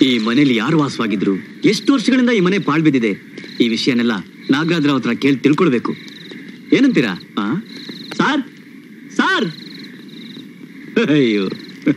ಈ ಮನೇಲಿ ಯಾರು ವಾಸವಾಗಿದ್ರು ಎಷ್ಟು ವರ್ಷಗಳಿಂದ ಈ ಮನೆ ಪಾಳ್ ಬಿದ್ದಿದೆ ಈ ವಿಷಯನೆಲ್ಲ ನಾಗರಾಜ್ರಾವ್ ಹತ್ರ ಕೇಳಿ ತಿಳ್ಕೊಳ್ಬೇಕು ಏನಂತೀರಾ ಆ ಸಾರ್ ಸಾರ್ ಅಯ್ಯೋ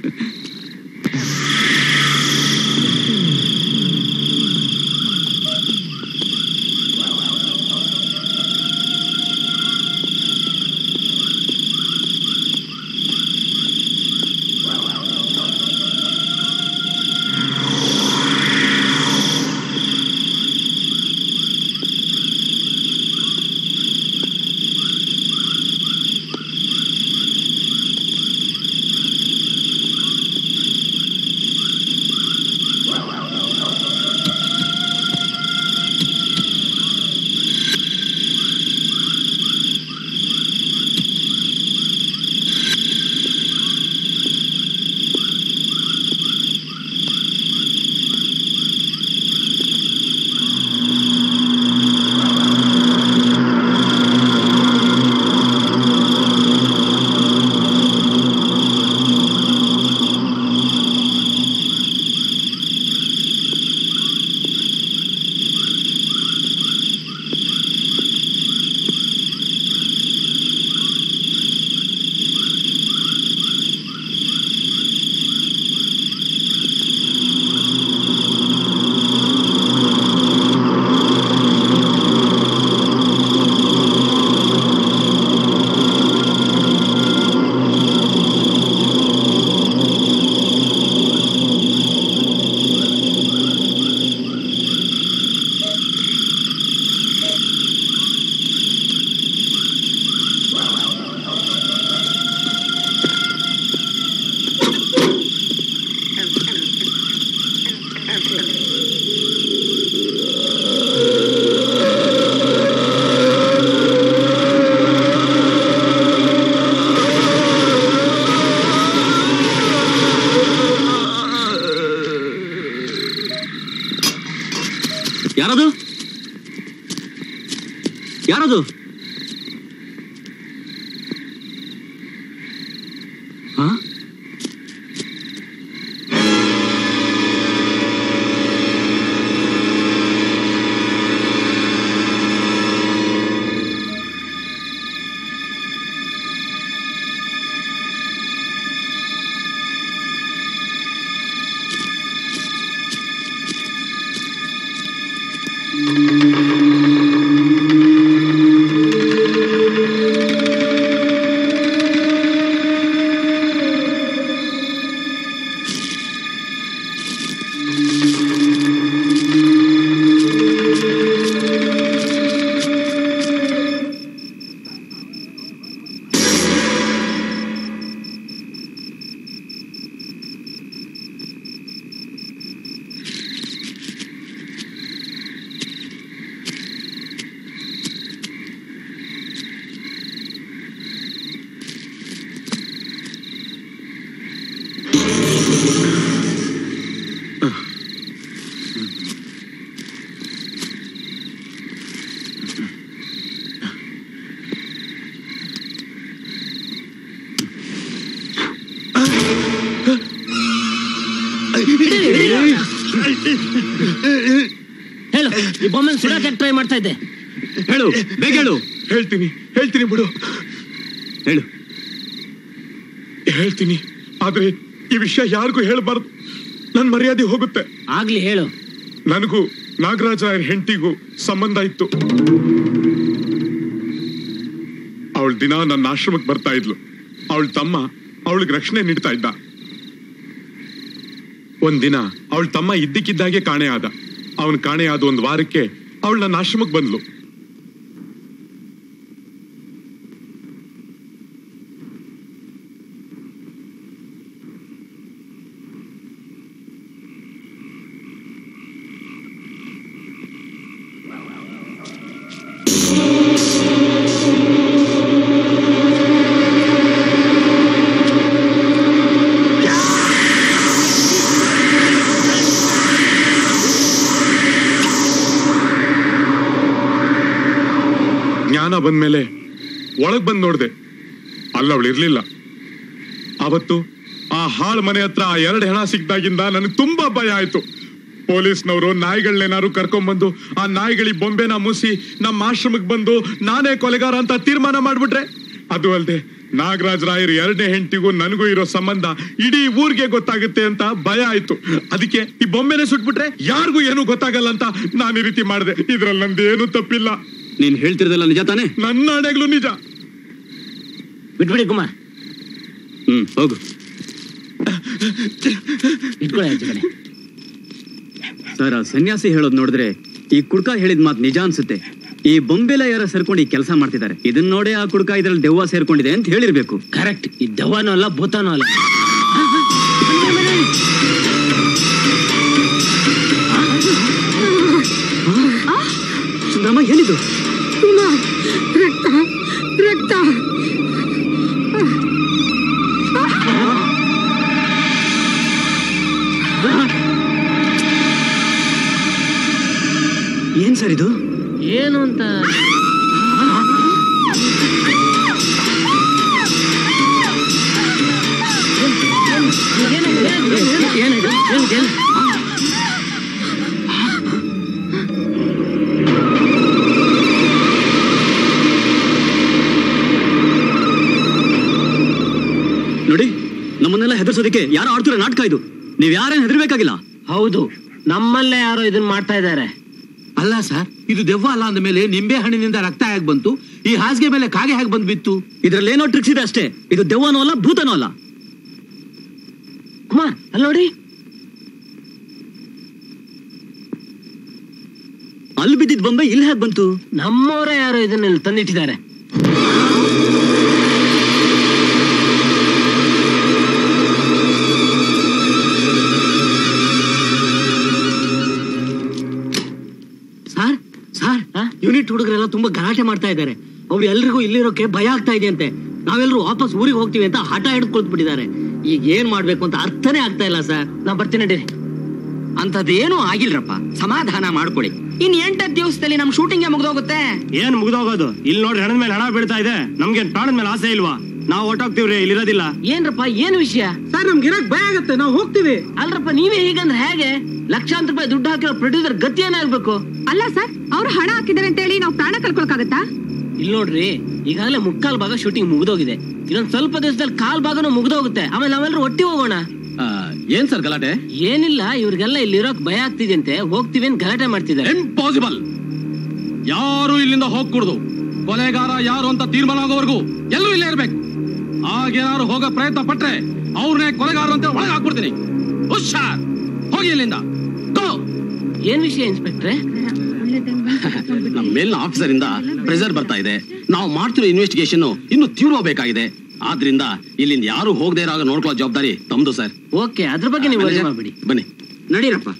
ಯಾರದು ಯಾರದು ಹಾ ಹೇಳು ಈ ಬೊಮ್ಮೆ ಸುಡಕ್ಕೆ ಟ್ರೈ ಮಾಡ್ತಾ ಇದ್ದೆ ಹೇಳು ಬೇಗ ಹೇಳು ಹೇಳ್ತೀನಿ ಹೇಳ್ತೀನಿ ಬಿಡು ಹೇಳು ಹೇಳ್ತೀನಿ ಆದ್ರೆ ಈ ವಿಷಯ ಯಾರಿಗೂ ಹೇಳ್ಬಾರ್ದು ನನ್ ಮರ್ಯಾದೆ ಹೋಗುತ್ತೆ ಆಗ್ಲಿ ಹೇಳು ನನಗೂ ನಾಗರಾಜ ಹೆಂಡತಿಗೂ ಸಂಬಂಧ ಇತ್ತು ಅವಳ ದಿನ ನನ್ನ ಆಶ್ರಮಕ್ಕೆ ಬರ್ತಾ ಇದ್ಲು ಅವಳ ತಮ್ಮ ಅವಳಿಗೆ ರಕ್ಷಣೆ ನೀಡ್ತಾ ಇದ್ದ ಒಂದಿನ ಅವಳ ತಮ್ಮ ಇದ್ದಕ್ಕಿದ್ದಾಗೆ ಕಾಣೆ ಆದ ಅವನ್ ಕಾಣೆ ಆದ ಒಂದ್ ವಾರಕ್ಕೆ ಅವಳು ನನ್ನ ಆಶ್ರಮಕ್ಕೆ ಬಂದ್ಲು ಜ್ಞಾನ ಬಂದ್ಮೇಲೆ ಒಳಗ್ ಬಂದ್ ನೋಡ್ದೆ ಅಲ್ಲ ಅವಳು ಇರ್ಲಿಲ್ಲ ಅವತ್ತು ಆ ಹಾಳ್ ಮನೆ ಹತ್ರ ಆ ಎರಡು ಹೆಣ ಸಿಕ್ದಾಗಿಂದ ನನಗೆ ತುಂಬಾ ಭಯ ಆಯ್ತು ಪೊಲೀಸ್ನವರು ನಾಯಿಗಳನ್ನೇನಾದ್ರು ಕರ್ಕೊಂಡ್ಬಂದು ಆ ನಾಯಿಗಳಿಗೆ ಬೊಂಬೆನ ಮುಸಿ ನಮ್ಮ ಆಶ್ರಮಕ್ಕೆ ಬಂದು ನಾನೇ ಕೊಲೆಗಾರ ಅಂತ ತೀರ್ಮಾನ ಮಾಡ್ಬಿಟ್ರೆ ಅದು ಅಲ್ದೆ ನಾಗರಾಜ್ ರಾಯರ್ ಎರಡನೇ ಹೆಂಡತಿಗೂ ನನಗೂ ಇರೋ ಸಂಬಂಧ ಇಡೀ ಊರಿಗೆ ಗೊತ್ತಾಗುತ್ತೆ ಅಂತ ಭಯ ಆಯ್ತು ಅದಕ್ಕೆ ಈ ಬೊಂಬೆನೆ ಸುಟ್ಬಿಟ್ರೆ ಯಾರಿಗೂ ಏನು ಗೊತ್ತಾಗಲ್ಲ ಅಂತ ನಾನು ಈ ರೀತಿ ಮಾಡಿದೆ ಇದ್ರಲ್ಲಿ ನಂದೇನು ತಪ್ಪಿಲ್ಲ ನೀನ್ ಹೇಳ್ತಿರೋದೆಲ್ಲ ನಿಜ ತಾನೆ ನನ್ನ ಹಣೆಗಳು ನಿಜ ಬಿಟ್ಬಿಡಿ ಕುಮಾರ್ ಹ್ಮ್ ಹೋಗು ಇಟ್ಕೊಳ್ಳಿ ಆಚೆ ಕಡೆ ಸರ್ ಆ ಸನ್ಯಾಸಿ ಹೇಳೋದ್ ನೋಡಿದ್ರೆ ಈ ಕುಡ್ಕ ಹೇಳಿದ ಮಾತು ನಿಜ ಅನ್ಸುತ್ತೆ ಈ ಬೊಂಬೆಲ ಯಾರ ಸೇರ್ಕೊಂಡು ಈ ಕೆಲಸ ಮಾಡ್ತಿದ್ದಾರೆ ಇದನ್ನ ನೋಡೇ ಆ ಕುಡ್ಕ ಇದ್ರಲ್ಲಿ ದೆವ್ವ ಸೇರ್ಕೊಂಡಿದೆ ಅಂತ ಹೇಳಿರ್ಬೇಕು ಕರೆಕ್ಟ್ ಈ ದೆವ್ವನೂ ಅಲ್ಲ ಭೂತನೂ ಅಲ್ಲ ಸುಂದರಮ್ಮ ಏನಿದು ಕುಮಾರ್ ರಕ್ತ ರಕ್ತ ಏನ್ ಸರ್ ಇದು ಏನು ಅಂತ ನೋಡಿ ನಮ್ಮನ್ನೆಲ್ಲ ಹೆದರ್ಸೋದಕ್ಕೆ ಯಾರು ಆಡ್ತಿರೋ ನಾಟಕ ಇದು ನೀವ್ ಯಾರೇನ್ ಹೆದರ್ಬೇಕಾಗಿಲ್ಲ ಹೌದು ನಮ್ಮಲ್ಲೇ ಯಾರೋ ಇದನ್ನ ಮಾಡ್ತಾ ಇದ್ದಾರೆ ಅಲ್ಲ ಸರ್ ಇದು ದೆವ್ವ ಅಲ್ಲ ಅಂದ ಮೇಲೆ ನಿಂಬೆ ಹಣ್ಣಿನಿಂದ ರಕ್ತ ಹೇಗೆ ಬಂತು ಈ ಹಾಸಿಗೆ ಮೇಲೆ ಕಾಗೆ ಹೇಗೆ ಬಂದು ಬಿತ್ತು ಇದ್ರಲ್ಲಿ ಏನೋ ಟ್ರಿಕ್ಸ್ ಇದೆ ಅಷ್ಟೇ ಇದು ದೆವ್ವನೂ ಅಲ್ಲ ಭೂತನೂ ಅಲ್ಲ ಕುಮಾರ್ ಅಲ್ಲಿ ನೋಡಿ ಅಲ್ಲಿ ಬಿದ್ದಿದ್ ಬೊಂಬೆ ಇಲ್ಲಿ ಹೇಗೆ ಬಂತು ನಮ್ಮವರೇ ಯಾರೋ ಇದನ್ನ ಇಲ್ಲಿ ತಂದಿಟ್ಟಿದ್ದಾರೆ ಸರ್ ಸರ್ ಹಾ? ಯೂನಿಟ್ ಹುಡುಗರೆಲ್ಲ ತುಂಬಾ ಗಲಾಟೆ ಮಾಡ್ತಾ ಇದ್ದಾರೆ ಅವ್ರು ಎಲ್ರಿಗೂ ಇಲ್ಲಿರೋಕೆ ಭಯ ಆಗ್ತಾ ಇದೆ ಅಂತೆ ನಾವೆಲ್ಲರೂ ವಾಪಸ್ ಊರಿಗೆ ಹೋಗ್ತೀವಿ ಅಂತ ಹಠ ಹಿಡಿದು ಕುಳಿತುಬಿಟ್ಟಿದ್ದಾರೆ ಈಗ ಏನ್ ಮಾಡ್ಬೇಕು ಅಂತ ಅರ್ಥನೇ ಆಗ್ತಾ ಇಲ್ಲ ಸರ್ ನಾ ಬರ್ತೀನಿ ನಡೀರಿ ಅಂತದೇನು ಆಗಿಲ್ರಪ್ಪ ಸಮಾಧಾನ ಮಾಡ್ಕೊಳ್ಳಿ ಇನ್ ಎಂಟತ್ತು ದಿವಸದಲ್ಲಿ ನಮ್ ಶೂಟಿಂಗ್ ಮುಗ್ದೋಗುತ್ತೆ ಏನ್ ಮುಗ್ದೋಗೋದು ಇಲ್ಲಿ ನೋಡ್ರಿ ಹಣದ ಮೇಲೆ ಹಣ ಬೀಳ್ತಾ ಇದೆ ನಮ್ಗೆ ಪ್ರಾಣದ ಮೇಲೆ ಆಸೆ ಇಲ್ವಾ ನಾವು ಹೊಟ್ಟೋಗ್ತೀವ್ರಿ ಇಲ್ಲಿರೋದಿಲ್ಲ ಏನ್ರಪ್ಪ ಏನ್ ವಿಷಯ ಸರ್ ನಮ್ಗೆ ಇರಕ್ ಭಯ ಆಗುತ್ತೆ ನಾವು ಹೋಗ್ತೀವಿ ಅಲ್ರಪ್ಪ ನೀವೇ ಹೀಗಂದ್ರೆ ಹೇಗೆ ಲಕ್ಷಾಂತರ ರೂಪಾಯಿ ದುಡ್ಡು ಹಾಕಿರೋ ಪ್ರೊಡ್ಯೂಸರ್ ಗತಿ ಏನಾಗ್ಬೇಕು ಅಲ್ಲ ಸರ್ ಅವ್ರು ಹಣ ಹಾಕಿದ್ದಾರೆ ಅಂತ ಹೇಳಿ ನಾವು ಪ್ರಾಣ ಕಳ್ಕೊಳಕಾಗತ್ತಾ ಇಲ್ಲಿ ನೋಡ್ರಿ ಈಗಾಗಲೇ ಮುಕ್ಕಾಲ್ ಭಾಗ ಶೂಟಿಂಗ್ ಮುಗ್ದೋಗಿದೆ ಇನ್ನೊಂದ್ ಸ್ವಲ್ಪ ದಿವಸದಲ್ಲಿ ಕಾಲ್ ಭಾಗನೂ ಮುಗ್ದೋಗುತ್ತೆ ಆಮೇಲೆ ನಾವೆಲ್ಲರೂ ಒಟ್ಟಿ ಹೋಗೋಣ ಏನ್ ಸರ್ ಗಲಾಟೆ ಏನಿಲ್ಲ ಇವ್ರಿಗೆಲ್ಲ ಇಲ್ಲಿರೋಕ್ ಭಯ ಆಗ್ತಿದೆ ಹೋಗ್ತೀವಿ ಅಂತ ಗಲಾಟೆ ಮಾಡ್ತಿದ್ದಾರೆ ಇಂಪಾಸಿಬಲ್ ಯಾರು ಇಲ್ಲಿಂದ ಹೋಗ್ಕೂಡ್ದು ಕೊಲೆಗಾರ ಯಾರು ಅಂತ ತೀರ್ಮಾನ ಆಗೋವರೆಗೂ ಎಲ್ಲರೂ ಇಲ್ಲೇ ಇರ್ಬೇಕು ಆಗೇನಾರು ಹೋಗೋ ಪ್ರಯತ್ನ ಪಟ್ರೆ ಅವ್ರನ್ನೇ ಕೊಲೆಗಾರ ಅಂತ ಒಳಗೆ ಹಾಕ್ಬಿಡ್ತೀನಿ ಹುಷಾರ್ ಹೋಗಿ ಇಲ್ಲಿಂದ Go. ಏನ್ ವಿಷಯ ಇನ್ಸ್ಪೆಕ್ಟ್ರೆ ನಮ್ಮ ಮೇಲಿನ ಆಫೀಸರ್ ಇಂದ ಪ್ರೆಸರ್ ಬರ್ತಾ ಇದೆ ನಾವು ಮಾಡ್ತಿರೋ ಇನ್ವೆಸ್ಟಿಗೇಷನ್ ಇನ್ನು ತೀವ್ರಬೇಕಾಗಿದೆ ಆದ್ರಿಂದ ಇಲ್ಲಿಂದ ಯಾರು ಹೋಗದೆ ಇರೋ ಹಾಗೆ ನೋಡ್ಕೊಳ್ಳೋ ಜವಾಬ್ದಾರಿ ತಮ್ದು ಸರ್ ಓಕೆ ಅದ್ರ ಬಗ್ಗೆ ನೀವು worry ಮಾಡ್ಬೇಡಿ ಬನ್ನಿ ನಡೀರಪ್ಪ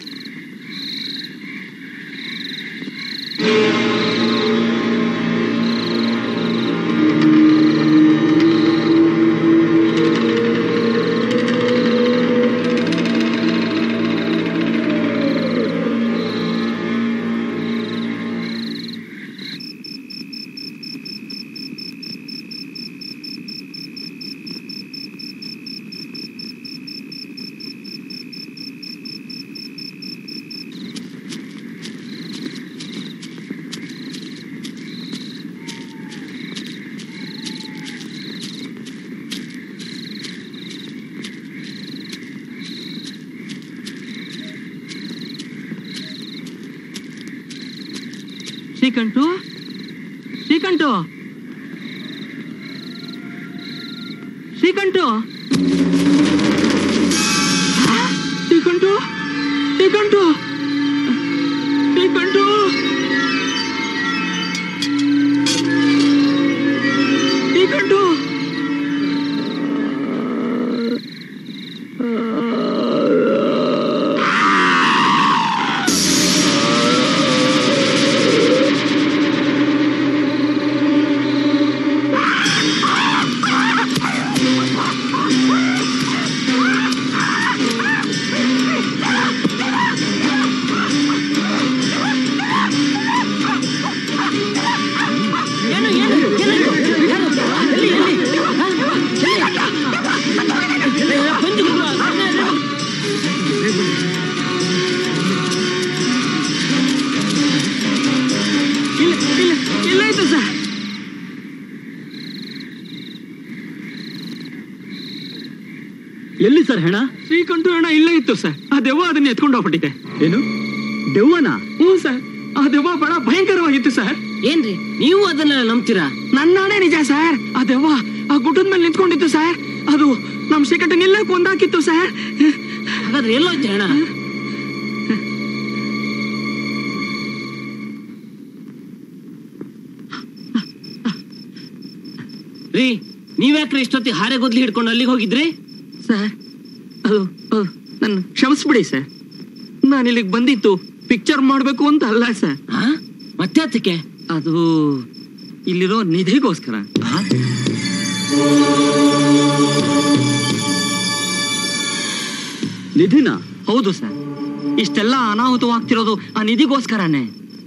ಶ್ರೀಕಂಠು ಶ್ರೀಕಂಠು ಶ್ರೀಕಂಠು ಶ್ರೀಕಂಠು ಶ್ರೀಕಂಠು ಶ್ರೀಕಂಠು ಶ್ರೀಕಂಠು ಆ ಎಲ್ಲಿ ಸರ್ ಹೆಣ ಶ್ರೀಕಂಠು ಹಣ ಇಲ್ಲೇ ಇತ್ತು ಸರ್ ಆ ದೆವ್ವ ಅದನ್ನ ಎತ್ಕೊಂಡು ಹೋಗ್ಬಿಟ್ಟಿದೆ ಏನು ದೆವ್ವನ ಹ್ಞೂ ಸರ್ ಆ ದೆವ್ವ ಬಹಳ ಭಯಂಕರವಾಗಿತ್ತು ಸರ್ ಏನ್ರಿ ನೀವು ಅದನ್ನ ನಂಬ್ತೀರಾ ನನ್ನಾಣೆ ನಿಜ ಸರ್ ಆ ದೆವ್ವ ಆ ಗುಡ್ಡದ ಮೇಲೆ ನಿಂತ್ಕೊಂಡಿತ್ತು ಸರ್ ಅದು ನಮ್ ಶ್ರೀಕಂಠನೆಲ್ಲ ಕೊಂದಾಕಿತ್ತು ಸರ್ ಹಾಗಾದ್ರೆ ಎಲ್ಲೋಯ್ತು ಹಣ ರೀ ನೀವ್ಯಾಕ್ರಿ ಇಷ್ಟೊತ್ತಿ ಹಾರೆ ಗೊದ್ಲಿ ಹಿಡ್ಕೊಂಡು ಅಲ್ಲಿಗೆ ಹೋಗಿದ್ರಿ ಸರ್ ಅದು ಅದು ನನ್ನ ಕ್ಷಮಿಸ್ಬಿಡಿ ಸರ್ ನಾನು ಇಲ್ಲಿಗೆ ಬಂದಿತ್ತು ಪಿಕ್ಚರ್ ಮಾಡಬೇಕು ಅಂತ ಅಲ್ಲ ಸರ್ ಹಾ ಮತ್ತೆ ಅದಕ್ಕೆ ಅದು ಇಲ್ಲಿರೋ ನಿಧಿಗೋಸ್ಕರ ನಿಧಿನ ಹೌದು ಸರ್ ಇಷ್ಟೆಲ್ಲ ಅನಾಹುತವಾಗ್ತಿರೋದು ಆ ನಿಧಿಗೋಸ್ಕರನೇ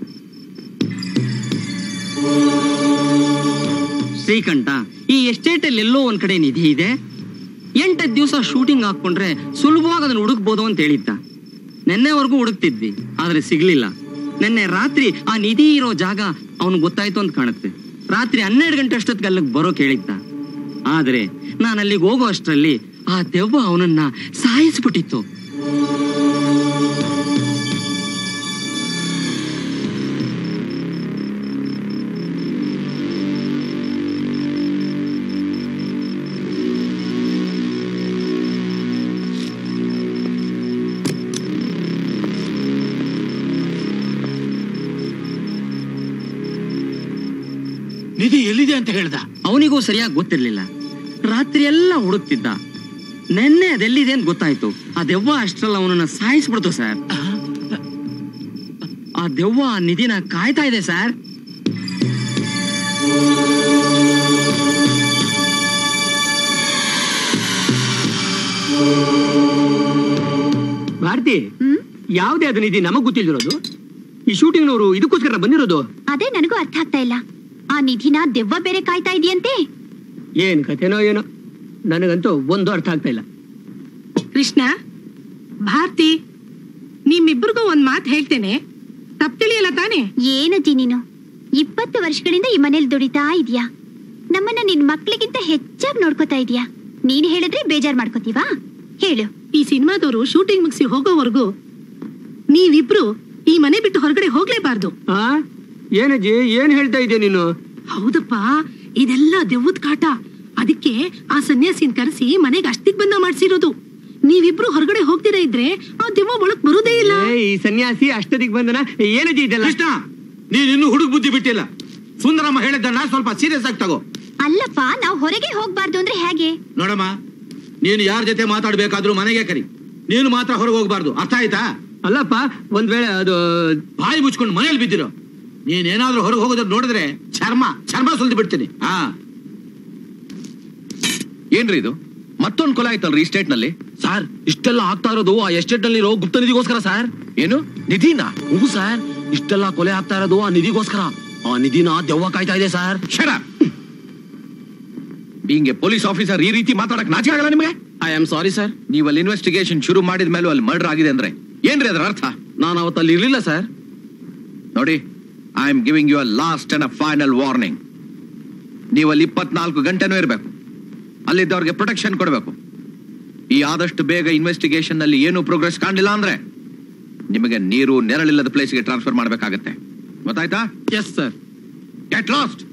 ಶ್ರೀಕಂಠ ಈ ಎಸ್ಟೇಟ್ ಅಲ್ಲಿ ಎಲ್ಲೋ ಒಂದ್ ಕಡೆ ನಿಧಿ ಇದೆ ಎಂಟತ್ತು ದಿವಸ ಶೂಟಿಂಗ್ ಹಾಕೊಂಡ್ರೆ ಸುಲಭವಾಗಿ ಅದನ್ನ ಹುಡುಕ್ಬೋದು ಅಂತ ಹೇಳಿದ್ದ ನಿನ್ನೆವರೆಗೂ ಹುಡುಕ್ತಿದ್ವಿ ಆದ್ರೆ ಸಿಗ್ಲಿಲ್ಲ ನಿನ್ನೆ ರಾತ್ರಿ ಆ ನಿಧಿ ಇರೋ ಜಾಗ ಅವನು ಗೊತ್ತಾಯ್ತು ಅಂತ ಕಾಣುತ್ತೆ ರಾತ್ರಿ ಹನ್ನೆರಡು ಗಂಟೆ ಅಷ್ಟೊತ್ತಿಗೆ ಅಲ್ಲಿಗೆ ಬರೋ ಕೇಳಿದ್ದ ಆದ್ರೆ ನಾನು ಅಲ್ಲಿಗೆ ಹೋಗೋ ಅಷ್ಟರಲ್ಲಿ ಆ ದೆವ್ವ ಅವನನ್ನ ಸಾಯಿಸ್ಬಿಟ್ಟಿತ್ತು ನಿಧಿ ಎಲ್ಲಿದೆ ಅಂತ ಹೇಳ್ದ ಅವನಿಗೂ ಸರಿಯಾಗಿ ಗೊತ್ತಿರ್ಲಿಲ್ಲ ರಾತ್ರಿ ಎಲ್ಲ ಹುಡುಕ್ತಿದ್ದ ನೆನ್ನೆ ಅದೆಲ್ಲಿದೆ ಅಂತ ಗೊತ್ತಾಯ್ತು ಆ ದೆವ್ವ ಅಷ್ಟ್ರಲ್ಲಿ ಅವನನ್ನ ಸಾಯಿಸ್ಬಿಡ್ತು ಸರ್ ಆ ದೆವ್ವ ಆ ನಿಧಿನ ಕಾಯ್ತಾ ಇದೆ ಸರ್ ಭಾರತಿ ಯಾವ್ದೇ ಅದು ನಿಧಿ ನಮಗ್ ಗೊತ್ತಿಲ್ದಿರೋದು ಈ ಶೂಟಿಂಗ್ನವರು ಇದಕ್ಕೋಸ್ಕರ ಬಂದಿರೋದು ಅದೇ ನನಗೂ ಅರ್ಥ ಆಗ್ತಾ ಇಲ್ಲ ಆ ನಿಧಿನ ದೆವ್ವ ಬೇರೆ ಕಾಯ್ತಾ ಇದೆಯಂತೆ ಏನ್ ಕಥೆನೋ ಏನೋ ನನಗಂತೂ ಒಂದು ಅರ್ಥ ಆಗ್ತಾ ಇಲ್ಲ ಕೃಷ್ಣ ಭಾರತಿ ನಿಮ್ಮಿಬ್ರಿಗೂ ಒಂದ್ ಮಾತು ಹೇಳ್ತೇನೆ ತಪ್ಪು ತಿಳಿಯಲ್ಲ ತಾನೇ ಏನಜ್ಜಿ ನೀನು ಇಪ್ಪತ್ತು ವರ್ಷಗಳಿಂದ ಈ ಮನೇಲಿ ದುಡಿತಾ ಇದೀಯಾ ನಮ್ಮನ್ನ ನಿನ್ ಮಕ್ಳಿಗಿಂತ ಹೆಚ್ಚಾಗಿ ನೋಡ್ಕೋತಾ ಇದೀಯಾ ನೀನ್ ಹೇಳಿದ್ರೆ ಬೇಜಾರ್ ಮಾಡ್ಕೋತೀವಾ ಹೇಳು ಈ ಸಿನಿಮಾದವರು ಶೂಟಿಂಗ್ ಮುಗಿಸಿ ಹೋಗೋವರೆಗೂ ನೀವಿಬ್ರು ಈ ಮನೆ ಬಿಟ್ಟು ಹೊರಗಡೆ ಹೋಗ್ಲೇಬಾರ್ದು ಆ ಏನಜ್ಜಿ ಏನ್ ಹೇಳ್ತಾ ಇದೆಯಾ ನೀನು ಹೌದಪ್ಪ ಇದೆಲ್ಲ ದೆವ್ವದ ಕಾಟ ಅದಕ್ಕೆ ಆ ಸನ್ಯಾಸಿನ ಕರೆಸಿ ಮನೆಗೆ ಅಷ್ಟಿಗ್ ಬಂದ ಮಾಡ್ಸಿರೋದು ನೀವಿಬ್ರು ಹೊರಗಡೆ ಹೋಗ್ದಿರ ಇದ್ರೆ ಆ ದೆವ್ವ ಒಳಗ್ ಬರುದೇ ಇಲ್ಲ ಏ, ಈ ಸನ್ಯಾಸಿ ಅಷ್ಟದಿಗ್ ಬಂದನ ಏನಜ್ಜಿ ಇದೆಲ್ಲ ಕೃಷ್ಣ ನೀನ್ ಇನ್ನೂ ಹುಡುಗ ಬುದ್ಧಿ ಬಿಟ್ಟಿಲ್ಲ ಸುಂದರಮ್ಮ ಹೇಳಿದ್ದನ್ನ ಸ್ವಲ್ಪ ಸೀರಿಯಸ್ ಆಗಿ ತಗೋ ಅಲ್ಲಪ್ಪ ನಾವ್ ಹೊರಗೆ ಹೋಗ್ಬಾರ್ದು ಅಂದ್ರೆ ಹೇಗೆ ನೋಡಮ್ಮ ನೀನು ಯಾರ ಜೊತೆ ಮಾತಾಡ್ಬೇಕಾದ್ರೂ ಮನೆಗೆ ಕರಿ ನೀನು ಮಾತ್ರ ಹೊರಗೆ ಹೋಗ್ಬಾರ್ದು ಅರ್ಥ ಆಯ್ತಾ ಅಲ್ಲಪ್ಪ ಒಂದ್ ವೇಳೆ ಅದು ಬಾಯಿ ಮುಚ್ಕೊಂಡು ಮನೇಲಿ ಬಿದ್ದಿರೋ ನೀನೇನಾದ್ರೂ ಹೊರಗೆ ಹೋಗೋದ್ರ ನೋಡಿದ್ರೆ ಚರ್ಮ ಚರ್ಮ ಸುಲ್ದು ಬಿಡ್ತೀನಿ ಹಾ ಏನ್ರಿ ಇದು ಮತ್ತೊಂದು ಕೊಲೆ ಆಯ್ತಲ್ರಿ ಸ್ಟೇಟ್ ನಲ್ಲಿ ಸರ್ ಇಷ್ಟೆಲ್ಲ ಆಗ್ತಾ ಇರೋದು ಆ ಎಸ್ಟೇಟ್ ನಲ್ಲಿ ಇರೋ ಗುಪ್ತ ನಿಧಿಗೋಸ್ಕರ ಸರ್ ಏನು ನಿಧಿನ ಹ್ಞೂ ಸರ್ ಇಷ್ಟೆಲ್ಲ ಕೊಲೆ ಆಗ್ತಾ ಇರೋದು ಆ ನಿಧಿಗೋಸ್ಕರ ಆ ನಿಧಿನ ದೆವ್ವ ಕಾಯ್ತಾ ಇದೆ sir being a police officer ಈ ರೀತಿ ಮಾತಾಡಕ್ ನಾಚಿಕೆ ಆಗಲ್ಲ ನಿಮಗೆ ಐ ಆಮ್ ಸಾರಿ ಸರ್ ನೀವು ಅಲ್ಲಿ ಇನ್ವೆಸ್ಟಿಗೇಷನ್ ಶುರು ಮಾಡಿದ ಮೇಲೂ ಅಲ್ಲಿ ಮರ್ಡರ್ ಆಗಿದೆ ಅಂದ್ರೆ ಏನ್ರಿ ಅದರ ಅರ್ಥ ನಾನು ಅವತ್ತು ಅಲ್ಲಿ ಇರ್ಲಿಲ್ಲ ಸರ್ ನೋಡಿ I am giving you uh last and uh final warning ನೀವು ಅಲ್ಲಿ ಇಪ್ಪತ್ನಾಲ್ಕು ಗಂಟೆನೂ ಇರಬೇಕು ಅಲ್ಲಿದ್ದವ್ರಿಗೆ ಪ್ರೊಟೆಕ್ಷನ್ ಕೊಡಬೇಕು ಈ ಆದಷ್ಟು ಬೇಗ ಇನ್ವೆಸ್ಟಿಗೇಷನ್ ನಲ್ಲಿ ಏನು ಪ್ರೋಗ್ರೆಸ್ ಕಾಣಲಿಲ್ಲ ಅಂದ್ರೆ ನಿಮಗೆ ನೀರು ನೆರಳಿಲ್ಲದ ಪ್ಲೇಸ್ಗೆ ಟ್ರಾನ್ಸ್ಫರ್ ಮಾಡಬೇಕಾಗತ್ತೆ ಗೊತ್ತಾಯ್ತಾ ಎಸ್ ಸರ್ ಗೆಟ್ ಲಾಸ್ಟ್